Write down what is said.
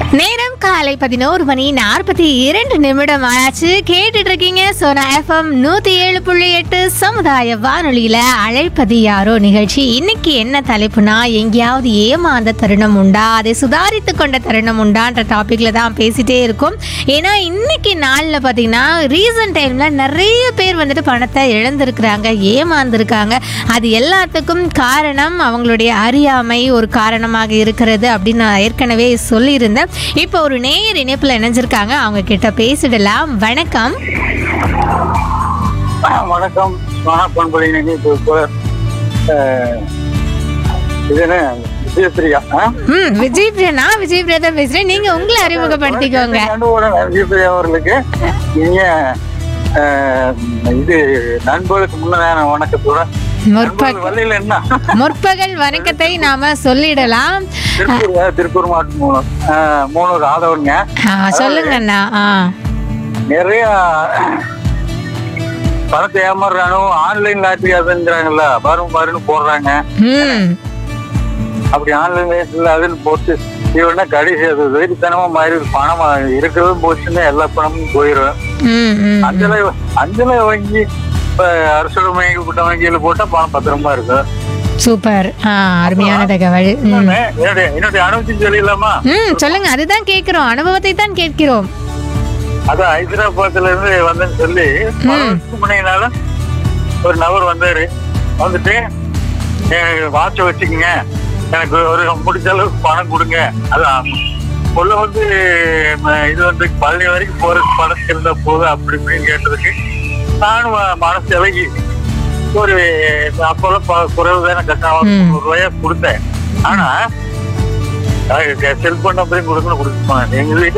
நேரம் காலை பதினோரு மணி நாற்பத்தி இரண்டு நிமிடம் ஆச்சு கேட்டுட்டு இருக்கீங்க சோனா எஃப்எம் நூத்தி ஏழு புள்ளி எட்டு சமுதாய வானொலியில அழைப்பது யாரோ நிகழ்ச்சி இன்னைக்கு என்ன தலைப்புனா எங்கேயாவது ஏமாந்த தருணம் உண்டா அதை சுதாரித்து கொண்ட தருணம் உண்டான்ற டாபிக்ல தான் பேசிட்டே இருக்கோம் ஏன்னா இன்னைக்கு நாளில் பார்த்தீங்கன்னா ரீசன்ட் டைம்ல நிறைய பேர் வந்துட்டு பணத்தை இழந்திருக்கிறாங்க ஏமாந்துருக்காங்க அது எல்லாத்துக்கும் காரணம் அவங்களுடைய அறியாமை ஒரு காரணமாக இருக்கிறது அப்படின்னு நான் ஏற்கனவே சொல்லியிருந்தேன் இப்போ ஒரு நேயர் இணைப்பில் இணைஞ்சிருக்காங்க அவங்க கிட்ட பேசிடலாம் வணக்கம் வணக்கம் வணப்பண்பலை நினைவு இது என்ன விஜயபிரியா ஆ? ம் விஜய் பிரியா நான் விஜய் பிரியா தான் பேசுறேன் நீங்க உங்களை அறிமுகப்படுத்திக்கோங்க நண்பரோட விஜயபிரியா அவர்களுக்கு நீங்க அஹ், இது நண்பர்களுக்கு முன்னதான வணக்கத்தோட முற்பக நண்பர்கள் வழியில என்ன முற்பகல் வணக்கத்தை நாம சொல்லிடலாம் திருப்பூர் திருப்பூர் மாவட்டம் மூணு அஹ், மூணூர் ஆதவருங்க ஆ, சொல்லுங்க அண்ணா ஆ நிறைய பணத்தை ஏமாறுறானோ ஆன்லைன் லாட்டரி அதுங்கிறாங்கல்ல வரும் வரும்னு போடுறாங்க ம் அப்படி ஆன்லைன் ரேட்ல அதுன்னு போட்டு இவனா கடைசி அது வெறித்தனமா மாறி பணம் இருக்கிறதும் போச்சுன்னா எல்லா பணமும் போயிடும் ம் ம் அஞ்சலை அஞ்சலை வங்கி இப்ப அரசோட வங்கி கூட்ட வங்கியில போட்டா பணம் பத்திரமா இருக்கும் சூப்பர் ஆ அருமையான தகவல் ம் இன்னொன்னு, என்னுடைய என்னுடைய அனுபவத்தையும் சொல்லிடலாமா ம் சொல்லுங்க அதுதான் கேட்கிறோம் அனுபவத்தை தான் கேட்கிறோம் அது ஹைதராபாத்ல இருந்து வந்தேன்னு சொல்லி பல வருஷத்துக்கு முன்னால ஒரு நபர் வந்தாரு வந்துட்டு வாட்ச வச்சுக்கோங்க எனக்கு ஒரு முடிஞ்ச அளவுக்கு பணம் கொடுங்க அது பொண்ணு வந்து ம, இது வந்து பழனி வரைக்கும் போறதுக்கு பணம் இருந்தா போதும் அப்படி இப்படின்னு கேட்டதுக்கு நானும் ம- மனசு இறங்கி ஒரு அப்போல்லாம் ப- குறைவு தானே கட்டணம் ம். நூறு ரூபாயா கொடுத்தேன் ஆனா செல்போன் நம்பரையும் கொடுக்கணும் கொடுக்க எங்க வீட்டு